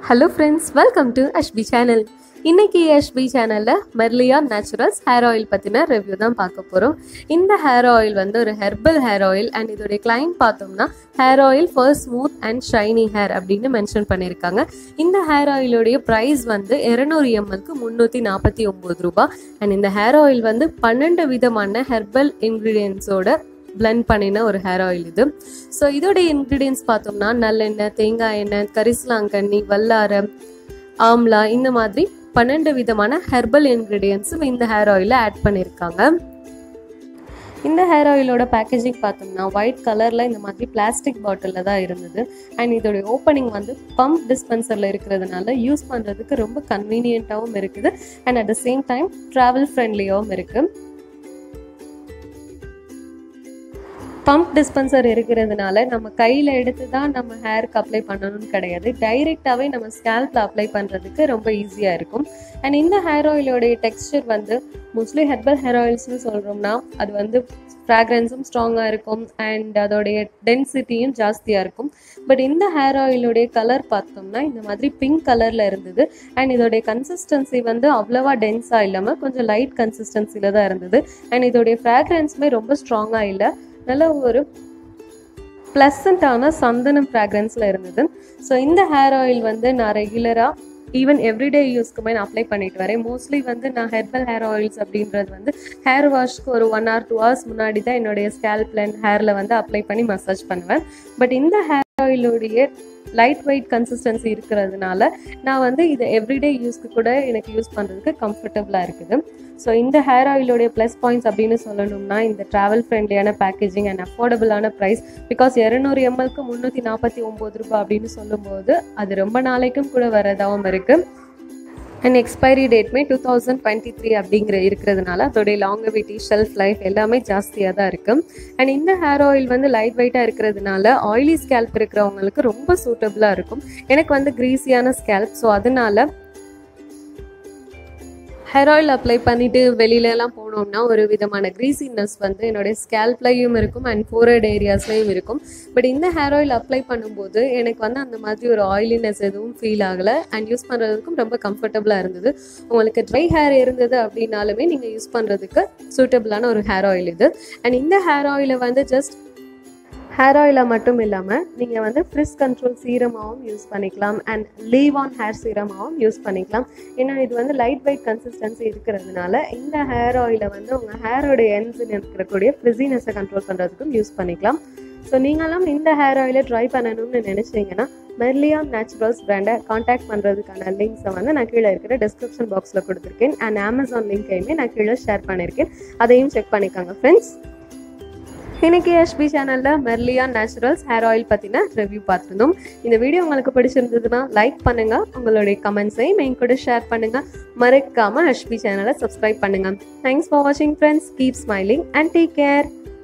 hello friends welcome to அஷ்பி channel இன்னைக்கு அஷ்பி சேனலில் மெர்லியா நேச்சுரல்ஸ் ஹேர் ஆயில் பற்றின ரிவ்யூ தான் பார்க்க போகிறோம் இந்த ஹேர் ஆயில் வந்து ஒரு ஹெர்பல் ஹேர் ஆயில் அண்ட் இதோடைய கிளைம் பார்த்தோம்னா hair oil for smooth and shiny hair அப்படின்னு மென்ஷன் பண்ணியிருக்காங்க இந்த ஹேர் ஆயிலுடைய ப்ரைஸ் வந்து இரநூறு எம்எல்க்கு முந்நூற்றி நாற்பத்தி ஒம்பது ரூபாய் அண்ட் இந்த ஹேர் ஆயில் வந்து பன்னெண்டு விதமான ஹெர்பல் இன்க்ரீடியன்ஸோட blend பண்ணின ஒரு ஹேர் ஆயில் இது ஸோ இதோட இன்க்ரீடியன்ஸ் பார்த்தோம்னா நல்லெண்ணெய் தேங்காய் எண்ணெய் கரிசலாங்கண்ணி வல்லாரம் ஆம்லா இந்த மாதிரி பன்னெண்டு விதமான ஹெர்பல் இன்க்ரீடியன்ஸும் இந்த ஹேர் ஆயிலில் ஆட் பண்ணியிருக்காங்க இந்த ஹேர் ஆயிலோட பேக்கேஜிங் பார்த்தோம்னா ஒயிட் கலரில் இந்த மாதிரி பிளாஸ்டிக் பாட்டிலில் தான் இருந்தது அண்ட் இதோடைய ஓப்பனிங் வந்து பம்ப் டிஸ்பென்சரில் இருக்கிறதுனால யூஸ் பண்ணுறதுக்கு ரொம்ப கன்வீனியண்ட்டாகவும் இருக்குது and at the same time travel ஃப்ரெண்ட்லியாகவும் இருக்குது பம்ப் டிஸ்பென்சர் இருக்கிறதுனால நம்ம கையில் எடுத்து தான் நம்ம ஹேருக்கு அப்ளை பண்ணணும்னு கிடையாது டைரெக்டாகவே நம்ம ஸ்கேல்பில் அப்ளை பண்ணுறதுக்கு ரொம்ப ஈஸியாக இருக்கும் அண்ட் இந்த ஹேர் ஆயிலோடைய டெக்ஸ்டர் வந்து மோஸ்ட்லி ஹெர்பல் ஹேர் ஆயில்ஸ்னு சொல்கிறோம்னா அது வந்து ஃப்ராக்ரன்ஸும் ஸ்ட்ராங்காக இருக்கும் அண்ட் அதோடைய டென்சிட்டியும் ஜாஸ்தியாக இருக்கும் பட் இந்த ஹேர் ஆயிலுடைய கலர் பார்த்தோம்னா இந்த மாதிரி பிங்க் கலரில் இருந்தது அண்ட் இதோடைய கன்சிஸ்டன்சி வந்து அவ்வளோவா டென்ஸாக இல்லாமல் கொஞ்சம் லைட் கன்சிஸ்டன்சியில் தான் இருந்தது அண்ட் இதோடைய ஃப்ராக்ரன்ஸுமே ரொம்ப ஸ்ட்ராங்காக இல்லை நல்ல ஒரு ப்ளசண்ட்டான சந்தனம் ஃப்ராக்ரன்ஸில் இருந்தது ஸோ இந்த ஹேர் ஆயில் வந்து நான் ரெகுலராக ஈவன் எவ்ரிடே யூஸ்க்குமே நான் அப்ளை பண்ணிட்டு வரேன் மோஸ்ட்லி வந்து நான் ஹெர்பல் ஹேர் ஆயில்ஸ் அப்படின்றது வந்து ஹேர் வாஷ்க்கு ஒரு ஒன் ஆர் டூ ஹவர்ஸ் முன்னாடி தான் என்னுடைய ஸ்கேல்ப்ல அண்ட் ஹேரில் வந்து அப்ளை பண்ணி மசாஜ் பண்ணுவேன் பட் இந்த ஹேர் ஆயிலுடைய லைட் வெயிட் கன்சிஸ்டன்சி இருக்கிறதுனால நான் வந்து இதை எவ்ரிடே யூஸ்க்கு கூட எனக்கு யூஸ் பண்ணுறதுக்கு கம்ஃபர்டபுளாக இருக்குது ஸோ இந்த ஹேர் ஆயிலுடைய ப்ளஸ் பாயிண்ட்ஸ் அப்படின்னு சொல்லணும்னா இந்த ட்ராவல் ஃப்ரெண்ட்லியான பேக்கேஜிங் அண்ட் அஃபோர்டபுளான ப்ரைஸ் பிகாஸ் இரநூறு எம்எல்க்கு முந்நூற்றி நாற்பத்தி ஒம்பது ரூபாய் அப்படின்னு சொல்லும்போது அது ரொம்ப நாளைக்கும் கூட வரதாகவும் இருக்குது அண்ட் எக்ஸ்பைரி டேட்மே டூ தௌசண்ட் டுவெண்ட்டி த்ரீ அப்படிங்கிற இருக்கிறதுனால அதோடைய லாங்கவிட்டி ஷெல்ஃப் லைஃப் எல்லாமே ஜாஸ்தியாக தான் இருக்குது அண்ட் இந்த ஹேர் ஆயில் வந்து லைட் வெயிட்டாக இருக்கிறதுனால ஆயிலி ஸ்கேல்ப் இருக்கிறவங்களுக்கு ரொம்ப சூட்டபுளாக இருக்கும் எனக்கு வந்து க்ரீஸியான ஸ்கேல்ப் ஸோ அதனால ஹேர் ஆயில் அப்ளை பண்ணிட்டு வெளியிலலாம் போனோம்னா ஒரு விதமான க்ரீசினஸ் வந்து என்னுடைய ஸ்கேல்ப்லையும் இருக்கும் அண்ட் ஃபோரட் ஏரியாஸ்லையும் இருக்கும் பட் இந்த ஹேர் ஆயில் அப்ளை பண்ணும்போது எனக்கு வந்து அந்த மாதிரி ஒரு ஆயிலினஸ் எதுவும் ஃபீல் ஆகலை அண்ட் யூஸ் பண்ணுறதுக்கும் ரொம்ப கம்ஃபர்டபுளாக இருந்தது உங்களுக்கு ட்ரை ஹேர் இருந்தது அப்படின்னாலுமே நீங்கள் யூஸ் பண்ணுறதுக்கு சூட்டபுளான ஒரு ஹேர் ஆயில் இது அண்ட் இந்த ஹேர் ஆயிலை வந்து ஜஸ்ட் ஹேர் ஆயிலாக மட்டும் இல்லாமல் நீங்கள் வந்து ஃப்ரிஸ் கண்ட்ரோல் சீரமாகவும் யூஸ் பண்ணிக்கலாம் அண்ட் லீவ் ஆன் ஹேர் சீரமாகவும் யூஸ் பண்ணிக்கலாம் ஏன்னா இது வந்து லைட் வெயிட் கன்சிஸ்டன்சி இருக்கிறதுனால இந்த ஹேர் ஆயிலை வந்து உங்கள் ஹேரோட எண்ட்ஸ் இருக்கக்கூடிய ஃப்ரிஸினஸை கண்ட்ரோல் பண்ணுறதுக்கும் யூஸ் பண்ணிக்கலாம் ஸோ நீங்களும் இந்த ஹேர் ஆயிலை ட்ரை பண்ணணும்னு நினச்சிங்கன்னா மெர்லியா நேச்சுரல்ஸ் பிராண்டை காண்டாக்ட் பண்ணுறதுக்கான லிங்க்ஸை வந்து நான் கீழே இருக்கிற டிஸ்கிரிப்ஷன் பாக்ஸில் கொடுத்துருக்கேன் அண்ட் அமேசான் லிங்க்கையுமே நான் கீழே ஷேர் பண்ணியிருக்கேன் அதையும் செக் பண்ணிக்கோங்க ஃப்ரெண்ட்ஸ் இன்னைக்கு எஸ்பி சேனலில் மெர்லியா நேச்சுரல்ஸ் ஹேர் ஆயில் பற்றின ரிவ்யூ பார்த்துருந்தோம் இந்த வீடியோ உங்களுக்கு பிடிச்சிருந்ததுன்னா லைக் பண்ணுங்கள் உங்களுடைய கமெண்ட்ஸையும் என் கூட ஷேர் பண்ணுங்கள் மறக்காமல் எஸ்பி சேனலை சப்ஸ்கிரைப் பண்ணுங்கள் தேங்க்ஸ் ஃபார் வாட்சிங் friends keep smiling and take care